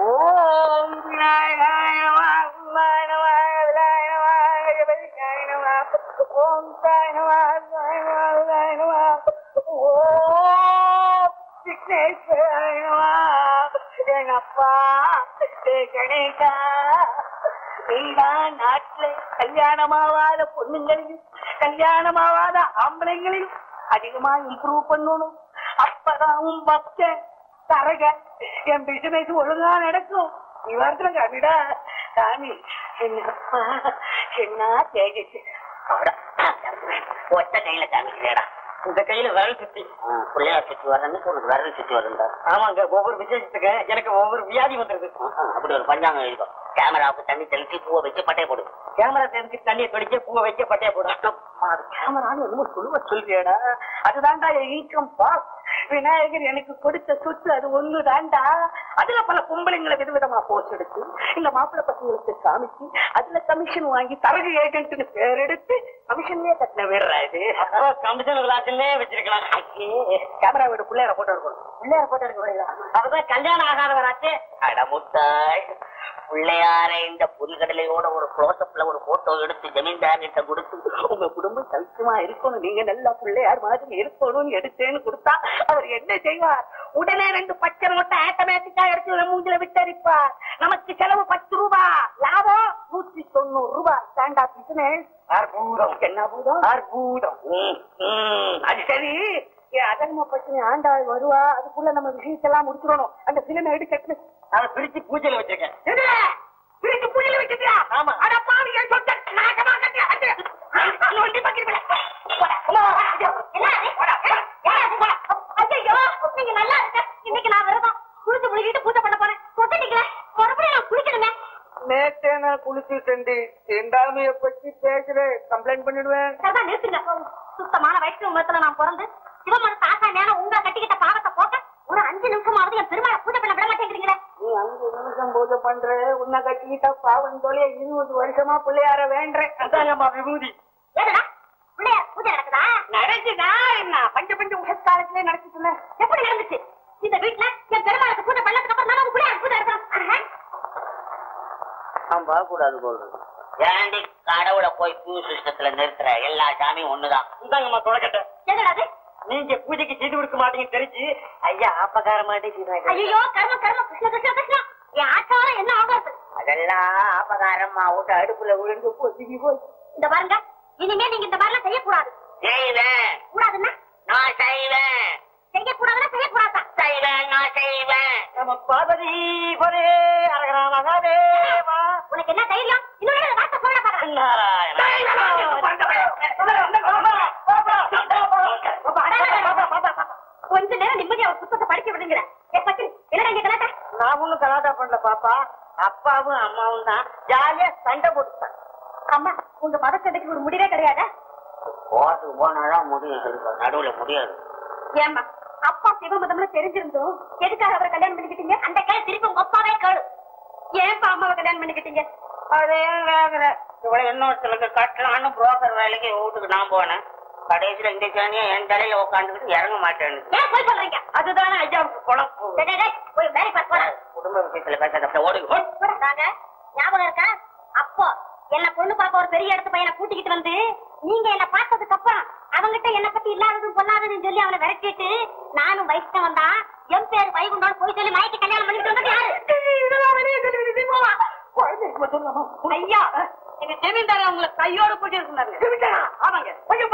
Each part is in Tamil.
ஓம் விநாயகாய நமः, விநாயகாய நமः, விநாயகாய நமः, விநாயகாய நமः. ஓம் சாய நமः, சாய நமः, விநாயகாய நமः. ஓம் விக்னேஸ்வராய நமः. என் அப்பா ஏ கணேசா நீதான் நாட்டுல கல்யாணமாவாத பொண்ணுங்களையும் கல்யாணமாவாத ஆம்பளைங்களையும் அதிகமா இம்ப்ரூவ் பண்ணணும் அப்பதான் உன் பக்தன் தரக என் பிசினஸ் ஒழுங்கா நடக்கும் நீ வரத்துல கவிடா சாமி என்னப்பா என்ன தேஜஸ் ஒத்த கையில காமிக்கிறேடா இந்த கையில விரல் சுத்தி பிள்ளையார் சுத்தி வரணுக்கு உனக்கு விரல் சுத்தி வருந்தா ஆமாங்க ஒவ்வொரு விசேஷத்துக்கு எனக்கு ஒவ்வொரு வியாதி வந்துருது அப்படி ஒரு பஞ்சாங்கம் எழுதும் கேமராவுக்கு தண்ணி தெளிச்சு பூவை வச்சு பட்டைய போடு கேமரா தெரிஞ்சு தண்ணியை தொடிக்க பூவை வைக்க பட்டைய போடும் கேமரான்னு என்னமோ சொல்லுவ சொல்றியடா அதுதான்டா என் இன்கம் பாஸ் விநாயகர் எனக்கு கொடுத்த சொத்து அது ஒண்ணு தான்டா அதுல பல பொம்பளைங்களை விதவிதமா போஸ்ட் எடுத்து இந்த மாப்பிள்ளை பசங்களுக்கு காமிச்சு அதுல கமிஷன் வாங்கி தரகு ஏஜென்ட்னு பேர் எடுத்து கமிஷன்லயே கட்டின வேறா இது அப்போ கமிஷன் விளாட்டுன்னே வச்சிருக்கலாம் கேமரா வீடு பிள்ளையார போட்டோ எடுக்கணும் பிள்ளையார் போட்டோ எடுக்க முடியல அப்பதான் கல்யாணம் ஆகாதவராச்சே அடமுத்தாய் பிள்ளையார இந்த புல்கடலையோட ஒரு க்ளோஸ்அப்ல ஒரு போட்டோ எடுத்து ஜமீன்தார் கிட்ட கொடுத்து உங்க குடும்பம் சௌக்கியமா இருக்கணும் நீங்க நல்லா பிள்ளையார் மாதிரி இருக்கணும்னு எடுத்தேன்னு கொடுத்தா அவர் என்ன செய்வார் உடனே ரெண்டு பச்சை நோட்டை ஆட்டோமேட்டிக்கா எடுத்து நம்ம மூஞ்சில விட்டரிப்பார் நமக்கு செலவு பத்து ரூபாய் லாபம் நூத்தி தொண்ணூறு ரூபாய் ஸ்டாண்டா பிசினஸ் அற்புதம் என்ன பூதம் அற்புதம் ம், ம், அது சரி என் அதர்ம பத்தினி ஆண்டாள் வருவா அதுக்குள்ள நம்ம விஷயத்தெல்லாம் முடிச்சிடணும் அந்த பிலிமை எடுத்து அதை பிரிச்சு பூஜையில வச்சிருக்கேன் எது? பிரிச்சு புயல வச்சிருக்கியா? ஆமா. அட பாவி, என் சொத்தை நாசமா கட்டி அடி. நொண்டி பக்கிட்டு போடா. போடா, போடா, போடா, போடா, போடா. ஐயோ நீங்க நல்லா இருக்க இன்னைக்கு நான் விரதம் குளிச்சு முழுகிட்டு பூஜை பண்ண போறேன் சொட்டிட்டீங்களே மறுபடியும் நான் குளிக்கணுமே நேத்தே நான் குளிச்சுட்டேன்டி தீண்டாமைய பத்தி பேசுறேன் கம்ப்ளைண்ட் பண்ணிடுவேன் சரிதான் நிறுத்துங்க சுத்தமான வயசு மரத்துல நான் பிறந்து சிவமனு தாத்தா நேரம் உங்களை கட்டிக்கிட்ட பாவத்தை போக்க ஒரு அஞ்சு நிமிஷமாவது என் பெருமாளை பூஜை பண்ண விட மாட்டேங்கிறீங்களே நீ அஞ்சு நிமிஷம் பூஜை பண்ற உன்னை கட்டிக்கிட்ட பாவம் தோழிய இருபது வருஷமா பிள்ளையார வேண்டேன் அதாங்கம்மா விபூதி ஏடா பிள்ளையார் பூஜை நடக்குதா நடக்குதா என்ன பஞ்ச பஞ்ச உஷக்காலத்திலே நடக்குதுல்ல எப்படி நடந்துச்சு இந்த வீட்டுல என் பெருமாளுக்கு பூஜை பண்ணதுக்கு அப்புறம் நம்ம பிள்ளையார் பூஜை எடுக்கிறோம் ஆஹா. நான் பார்க்கக்கூடாது போடுறது ஏண்டி கடவுளை போய் கியூ சிஸ்டத்துல நிறுத்துற எல்லா சாமியும் ஒண்ணுதான் இந்தாங்கம்மா தொடக்கட்டை என்னடா அது நீங்க பூஜைக்கு செய்து கொடுக்க மாட்டீங்கன்னு தெரிஞ்சு ஐயா ஆப்பக்கார மாட்டேங்கிறாங்க ஐயோ கர்ம கர்ம கிருஷ்ண கிருஷ்ண கிருஷ்ணா என் ஆச்சாரம் என்ன ஆகாது அதெல்லாம் அபகாரமா விட்டு அடுப்புல விழுந்து பொசுக்கி போய் இந்த பாருங்க இனிமே நீங்க இந்த மாதிரிலாம் செய்யக்கூடாது செய்வேன் கூடாதுன்னா நான் செய்வேன் செய்யக்கூடாதுன்னா செய்யக்கூடாதான் செய்வேன் நான் செய்வேன் நம்ம பார்வதி பரே அரகரா மகாதேவா உனக்கு என்ன தைரியம் இன்னொரு தடவை வார்த்தை சொல்ல பாக்குறேன் நாராயணா கொஞ்ச நேரம் நிம்மதியா ஒரு புத்தகத்தை படிக்க விடுங்கிற ஏ பத்தி என்னடா இங்க கலாட்டா நான் ஒண்ணும் கலாட்டா பண்ணல பாப்பா அப்பாவும் அம்மாவும் தான் ஜாலியா சண்டை போட்டுட்டாங்க அம்மா உங்க மதச்சண்டைக்கு ஒரு முடிவே கிடையாதா கோர்ட்டுக்கு போனாதான் முடியும் நடுவுல முடியாது ஏம்மா அப்பா சிவமதம்ல தெரிஞ்சிருந்தோம் எதுக்காக அவரை கல்யாணம் பண்ணிக்கிட்டீங்க அந்த கேள்வி திருப்பி உங்க அப்பாவே கேளு ஏன்பா அம்மாவை கல்யாணம் பண்ணிக்கிட்டீங்க அது ஏன் கேக்குற இவ்வளவு இன்னொருத்தருக்கு கட்டலான்னு புரோக்கர் வேலைக்கு வீட்டுக்கு நான் போனேன் கடைசியில இந்த சாணியா என் தலையில உட்காந்துக்கிட்டு இறங்க மாட்டேன்னு ஏன் போய் சொல்றீங்க அதுதானே ஐயாவுக்கு குழப்பு டேய், டேய், டேய், போய் வேலை பார்த்து போடா. குடும்ப விஷயத்துல பேசாத ஓடி ஓடி. போடாங்க. ஞாபகம் இருக்கா அப்போ என்ன பொண்ணு பார்க்க ஒரு பெரிய இடத்து பையனை கூட்டிக்கிட்டு வந்து நீங்க என்ன பார்த்ததுக்கு அப்புறம் அவங்கிட்ட என்ன பத்தி இல்லாததும் பொல்லாததுன்னு சொல்லி அவனை விரட்டிட்டு நானும் வைஷ்ணவன் தான் என் பேர் வைகுண்டோன்னு போய் சொல்லி மயக்கி கல்யாணம் பண்ணிட்டு வந்தது யாரு ஐயா எங்க ஜமீன்தார் உங்களை கையோட பூஜை இருந்தாரு ஆமாங்க கொஞ்சம்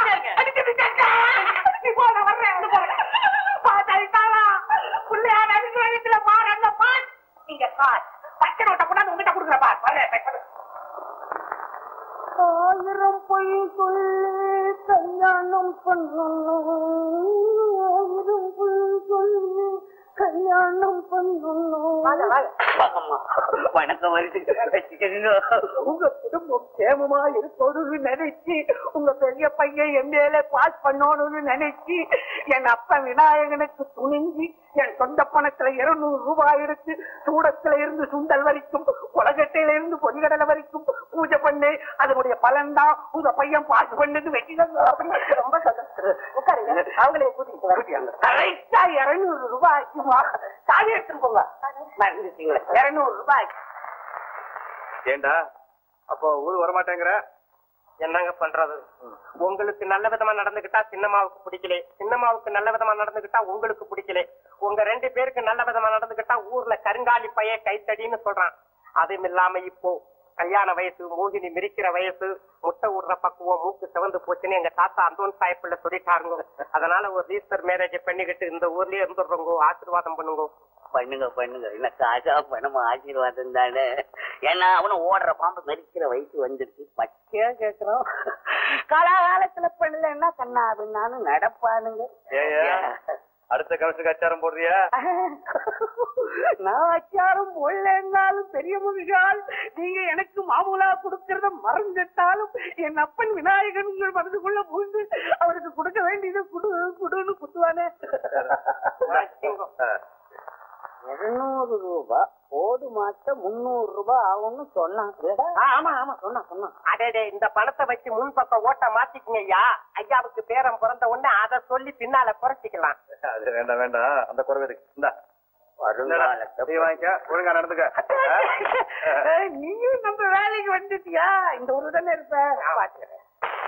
இப்போ நான் வர்றேன் பாத்தாயிட்டாளா பிள்ளையார் அடிச்சு வயசுல பாரு அந்த பார் நீங்க பார் பச்சை நோட்டை கொண்டாந்து உங்ககிட்ட கொடுக்குற பார் வர்றேன் ஆயிரம் பொய் சொல்லி கல்யாணம் பண்ணணும் ஆயிரம் பொய் சொல்லி கல்யாணம் பண்ணணும் வாங்கம்மா. வணக்கம் வருது வச்சுக்கோங்க. உங்க குடும்பம் சேமமா இருக்கணும்னு நினைச்சு உங்க பெரிய பையன் எம்ஏல பாஸ் பண்ணணும்னு நினைச்சு என் அப்பன் விநாயகனுக்கு துணிஞ்சி என் சொந்த பணத்துல இருநூறு ரூபாய் எடுத்து சூடத்துல இருந்து சுண்டல் வரைக்கும் உலகத்தில இருந்து பொன்கடலை வரைக்கும் பூஜை பண்ணு அதனுடைய பலன் தான் உங்க பையன் பாட்டு பண்ணது வெட்டி ரொம்ப சந்தோஷம் உட்காருங்க அவங்களே கூட்டிட்டு வர கரெக்டா இருநூறு ரூபாய் ஆச்சுமா சாவி எடுத்துட்டு போங்க மறந்துட்டீங்களா இருநூறு ரூபாய் ஏண்டா அப்போ ஊர் வரமாட்டேங்கிற என்னங்க பண்றது உங்களுக்கு நல்ல விதமா நடந்துகிட்டா சின்னம்மாவுக்கு பிடிக்கல சின்னம்மாவுக்கு நல்ல விதமா நடந்துகிட்டா உங்களுக்கு பிடிக்கல உங்க ரெண்டு பேருக்கு நல்ல விதமா நடந்துகிட்டா ஊர்ல கருங்காலி பைய கைத்தடின்னு சொல்றான் அதுவும் இல்லாம இப்போ கல்யாண வயசு மூகினி மிரிக்கிற வயசு முட்டை விடுற பக்குவம் மூக்கு சிவந்து போச்சுன்னு எங்க தாத்தா அந்தோன் சாயப்பிள்ள சொல்லிட்டாருங்க அதனால ஒரு ரீசர் மேரேஜ் பண்ணிக்கிட்டு இந்த ஊர்லயே இருந்துடுறோங்க ஆசீர்வாதம் பண்ணுங்க பண்ணுங்க பண்ணுங்க என்ன காசா பணமா ஆசீர்வாதம் தானே ஏன்னா அவனும் ஓடுற பாம்பு மெரிக்கிற வயசு வந்துருச்சு பச்சையா கேக்குறோம் காலாகாலத்துல பண்ணலன்னா கண்ணா அப்படின்னாலும் நடப்பானுங்க ஏயா அடுத்த கவசத்துக்கு அச்சாரம் போடுறியா நான் அச்சாரம் போடலன்னாலும் பெரிய மனுஷால் நீங்க எனக்கு மாமூலா கொடுக்கறத மறந்துட்டாலும் என் அப்பன் விநாயகன் உங்கள் மனதுக்குள்ள புகுந்து அவருக்கு கொடுக்க வேண்டியதை குடு குடுன்னு குத்துவானே இருநூறு ரூபாய் போடு மாட்ட முன்னூறு ரூபாய் ஆகும்னு சொன்னாங்க ஆமா ஆமா சொன்னா சொன்னா அடே இந்த பணத்தை வச்சு முன் பக்கம் ஓட்ட மாத்திக்கங்க ஐயா ஐயாவுக்கு பேரம் பிறந்த உடனே அதை சொல்லி பின்னால குறைச்சிக்கலாம் அது வேண்டாம் வேண்டாம் அந்த குறைவு இருக்கு இந்தா வருங்காலத்தை நீ வாங்கிக்க ஒழுங்கா நடந்துக்க ஆ? நீயும் நம்ம வேலைக்கு வந்துட்டியா இந்த ஒரு தானே இருப்ப பாத்துக்கிறேன்.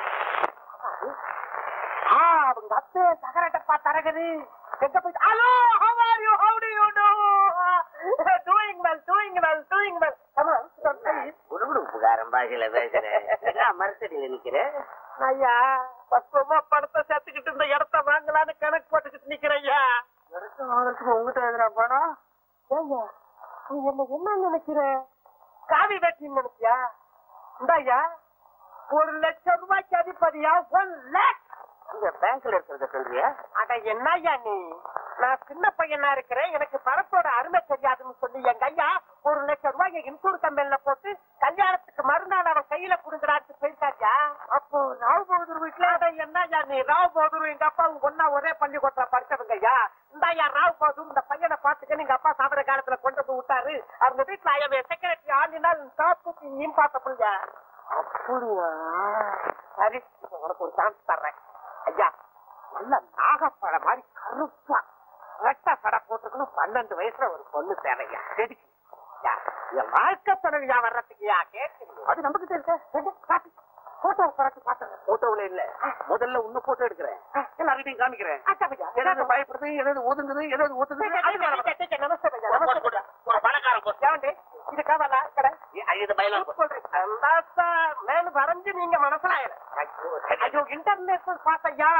ஆ, அவங்க அத்தை சகரட்டப்பா தரகரு எங்க போயிட்டு hello how are you how do you do doing well doing well doing well come on come on. குடுகுடுப்புக்காரன் பாஷையில பேசுறேன் என்ன மரத்தடியில நிக்கிறேன் ஐயா பக்குவமா பணத்தை சேர்த்துக்கிட்டு இந்த இடத்த வாங்கலான்னு கணக்கு போட்டுக்கிட்டு நிக்கிறேன் ஐயா உங்ககிட்ட எதிரா பணம் ஏய்யா, நீ என்ன என்ன நினைக்கிற காவி வெட்டின்னு நினைக்கியா இந்தாயா ஒரு லட்சம் ரூபாய்க்கு அதிபதியா ஒன் லேக் இங்க பேங்க்ல இருக்கிறத சொல்றியா அட என்னய்யா நீ நான் சின்ன பையனா இருக்கிறேன் எனக்கு பணத்தோட அருமை தெரியாதுன்னு சொல்லி எங்க ஐயா ஒரு லட்சம் ரூபாய் இன்சூர் கம்பெனில போட்டு கல்யாணத்துக்கு மறுநாள் அவன் கையில குடுக்குறான்னு போயிட்டாச்சா அப்போ ராவ் பகதூர் வீட்டுல அட என்னய்யா நீ ராவ் பகதூர் எங்க அப்பாவும் ஒன்னா ஒரே பள்ளிக்கூடத்துல படிச்சவங்க ஐயா இந்தாயா ராவ் பகதூர் இந்த பையனை பாத்துக்க எங்க அப்பா சாப்பிட காலத்துல கொண்டு போய் விட்டாரு அந்த வீட்டுல ஐயன் செக்ரட்டரி ஆண்டினால் டாப்புக்கு இம்பார்ட்டபிள் அப்படியா சரி இப்ப உனக்கு ஒரு சான்ஸ் தர்றேன் ஐயா நல்ல நாகப்பழம் மாதிரி கருப்பா ரெட்ட சடை போட்டுக்கணும் பன்னெண்டு வயசுல ஒரு பொண்ணு தேவையா எதுக்கு யா, என் வாழ்க்கை துணைவியா வர்றதுக்குயா கேட்குறீங்க அது நம்ம கிட்ட இருக்க போட்டோ படத்து பார்த்தேன் போட்டோல இல்ல முதல்ல உன்ன போட்டோ எடுக்கிறேன் எல்லார்கிட்டையும் காமிக்கிறேன் ஏதாவது பயப்படுது ஏதாவது ஒதுங்குது ஏதாவது ஒதுங்குது நமஸ்தே ஐயா, நமஸ்தே ஐயா. ஒரு பணக்காரன் போ. ஏவண்டி, இது காவலா கடை ஏ, இது பயிலாம் போ. నేను వరంజి నీங்க మనసులో ఆయన అయ్యో ఇంటర్నేషనల్ పాస్ అయ్యా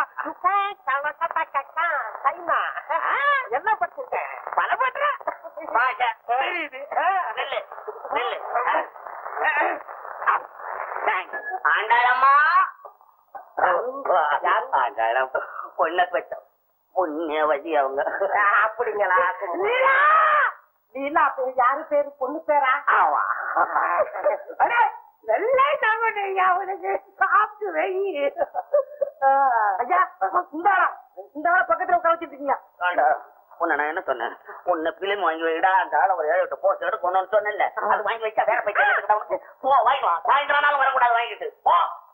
சைனா என்ன படிச்சிருக்கேன் பல பண்ற பாஷா. தெரியுது நில்லு, நில்லு. தேங்க்ஸ். ஆண்டாளம்மா ஆண்டாளம் பொண்ணை பெற்றோம் புண்ணியவதி அவங்க அப்படிங்களா லீலா லீலா பேரு யாரு பேரு பொண்ணு பேரா ஆமா அடே, வெள்ளை தவணை அவனுக்கு சாப்பிட்டு வை ஐயா இந்த இந்த பக்கத்துல உட்காந்துட்டு இருக்கீங்க ஆண்டா, உன்னை நான் என்ன சொன்னேன் உன்னை பிலிம் வாங்கி வைடா அந்த ஆள ஒரு ஏழு எட்டு போஸ்ட் எடுக்கணும்னு சொன்னேன்ல அது வாங்கி வச்சா வேற போய் கேட்டுக்கிட்டா உனக்கு போ வாங்கி வா சாயந்தரம் வரக்கூடாது வாங்கிட்டு போ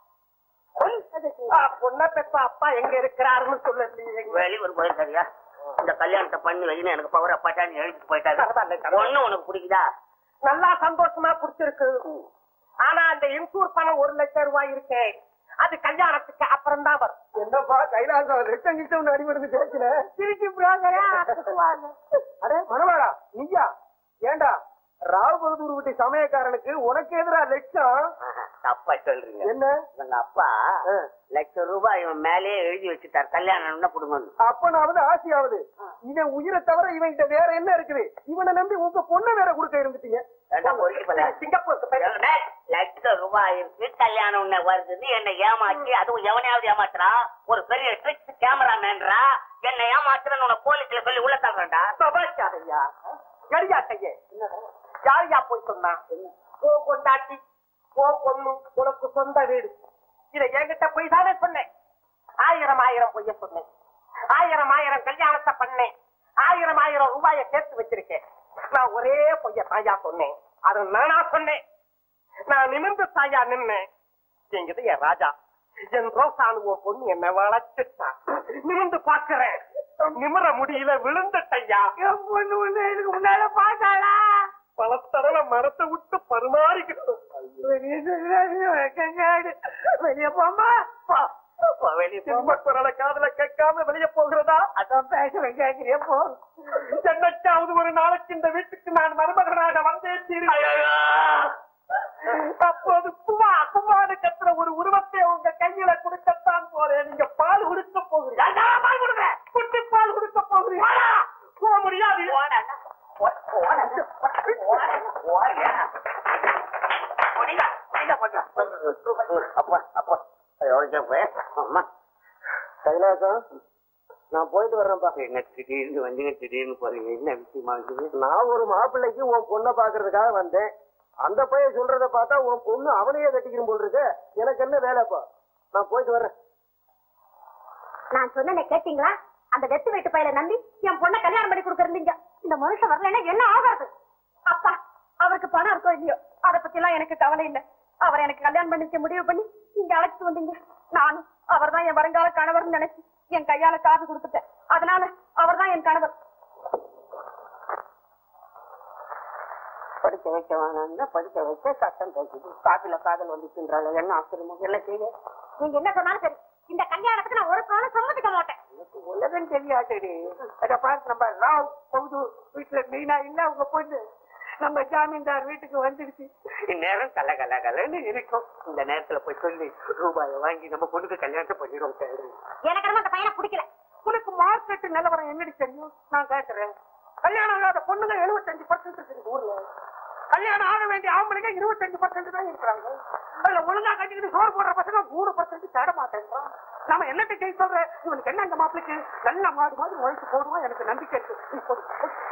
பொண்ணை பெற்ற அப்பா எங்க இருக்கிறாருன்னு சொல்லலையே வெளியூர் போயிருக்காரியா இந்த கல்யாணத்தை பண்ணி வைன்னு எனக்கு பவர் அப்பாச்சான்னு எழுதிட்டு போயிட்டாரு ஒண்ணு உனக்கு பிடிக்குதா நல்லா சந்தோஷமா புடிச்சிருக்கு ஆனா அந்த இன்சூர் பணம் ஒரு லட்சம் ரூபாய் இருக்கே அது கல்யாணத்துக்கு அப்புறம் தான் வரும் என்னப்பா கைலாசம் லட்சம் கிட்ட அடிபடுது கேட்கல திருச்சி புரோகரா அடே மனவாடா நீயா ஏண்டா ராவ் பகதூர் வீட்டு சமயக்காரனுக்கு உனக்கு எதிரா லட்சம் தப்பா சொல்றீங்க என்ன எங்க அப்பா லட்சம் ரூபாய் இவன் மேலேயே எழுதி வச்சுட்டார் கல்யாணம் கொடுங்கன்னு அப்பனாவது ஆசையாவது இவன் உயிரை தவிர இவன்கிட்ட வேற என்ன இருக்குது இவனை நம்பி உங்க பொண்ணை வேற கொடுக்க இருந்துட்டீங்க ஏண்டா பொறுக்கி பல. சிங்கப்பூருக்கு போய் டேய், லட்சம் ரூபாய் இருக்கு கல்யாணம் உன்னை வருது என்ன ஏமாத்தி அதுவும் எவனையாவது ஏமாத்துறான் ஒரு பெரிய ட்ரிக்ஸ் கேமராமேன்றா என்ன ஏமாத்துறன்னு உன போலீஸ்ல சொல்லி உள்ள தள்ளுறா சபாஷாரையா கடியாட்டையே யாரையா போய் சொன்னா ஓ கொண்டாட்டி ஓ பொண்ணு உனக்கு சொந்த வீடு இத என்கிட்ட போய் தானே சொன்னேன் ஆயிரம் ஆயிரம் பொய்ய சொன்னேன் ஆயிரம் ஆயிரம் கல்யாணத்தை பண்ணேன் ஆயிரம் ஆயிரம் ரூபாய சேர்த்து வச்சிருக்கேன் நான் ஒரே பொய்ய தாயா சொன்னேன் அது நானா சொன்னேன் நான் நிமிர்ந்து தாயா நின்னேன் என்கிட்ட என் ராஜா என் ரோசானுவ பொண்ணு என்ன வளர்த்துட்டா நிமிர்ந்து பாக்குறேன் நிமிர முடியல விழுந்துட்டையா என் பொண்ணு ஒண்ணு எனக்கு முன்னால பாத்தாளா பல தடவை மரத்தை விட்டு பரிமாறிக்கணும் வெளிய போமா வெளியே காதல கேட்காம வெளியே போகிறதா அதான் பேச கேட்கிறே போ என்னைக்காவது ஒரு நாளைக்கு இந்த வீட்டுக்கு நான் மருமகனாக வந்தே தீர்வு அப்போது குமா குமாரு கத்துற ஒரு உருவத்தை உங்க கையில கொடுக்கத்தான் போறேன் நீங்க பால் கொடுக்க போகிறீங்க அண்ணா, பால் கொடுங்க குட்டி பால் கொடுக்க போகிறீங்க போக முடியாது அப்பா அப்பா அம்மா கைலாசம் நான் போயிட்டு வர்றேன்ப்பா என்ன திடீர்னு வந்தீங்க திடீர்னு போறீங்க என்ன விஷயமா இருக்குது நான் ஒரு மாப்பிள்ளைக்கு உன் பொண்ணை பாக்குறதுக்காக வந்தேன் அந்த பையன் சொல்றத பார்த்தா உன் பொண்ணு அவனையே கட்டிக்கிறோம் போல் இருக்கு எனக்கு என்ன வேலைப்பா நான் போயிட்டு வர்றேன் நான் சொன்னேன் கேட்டீங்களா அந்த வெத்து வெட்டு பையல நம்பி என் பொண்ணை கல்யாணம் பண்ணி கொடுக்கறீங்க இந்த மனுஷன் வரலன்னா என்ன ஆகாது அப்பா அவருக்கு பணம் இருக்கோ இல்லையோ அத பத்தி எல்லாம் எனக்கு கவலை இல்ல அவர் எனக்கு கல்யாணம் பண்ணிக்க முடிவு பண்ணி இங்க அழைச்சிட்டு வந்தீங்க நானும் அவர் தான் என் வருங்கால கணவர்னு நினைச்சு என் கையால காசு கொடுத்துட்டேன் அதனால அவர் தான் என் கணவர் படிக்க வைக்க வேணாம்னா படிக்க வைக்க சட்டம் பேசுது காப்பில காதல் வந்துச்சுன்றாங்க என்ன ஆச்சரியமோ என்ன செய்ய நீங்க என்ன சொன்னாலும் சரி இந்த கல்யாணத்துக்கு நான் ஒரு காலம் சம்மதிக்க மாட்டேன் எனக்கு உலகம் தெரியாதடி அத பார்த்து நம்ம ராவ் பொது வீட்டுல மீனா இல்ல உங்க பொண்ணு நம்ம ஜாமீன்தார் வீட்டுக்கு வந்துடுச்சு இந்நேரம் கல கல கலன்னு இருக்கும் இந்த நேரத்துல போய் சொல்லி ரூபாயை வாங்கி நம்ம பொண்ணுக்கு கல்யாணத்தை பண்ணிடுவோம் சார் எனக்கு என்னமோ அந்த பையனை பிடிக்கல உனக்கு மார்க்கெட் நிலவரம் என்னடி தெரியும் நான் கேட்கிறேன் கல்யாணம் ஆகாத பொண்ணுங்க எழுபத்தஞ்சு பர்சன்ட் இருக்கு ஊர்ல கல்யாணம் ஆக வேண்டிய ஆம்பளைங்க இருபத்தஞ்சு பர்சன்ட் தான் இருக்கிறாங்க அதுல ஒழுங்கா கட்டிக்கிட்டு சோறு போடுற பசங்க மூணு பர்சன்ட் தேட மாட்டேங்கிறான் நம்ம என்னத்தை செய்ய சொல்ற இவனுக்கு என்ன அந்த மாப்பிளைக்கு நல்ல மாடு மாதிரி உழைச்சு போடுவோம் எனக்கு நம்பிக்கை இருக்கு நீ சொல்லு.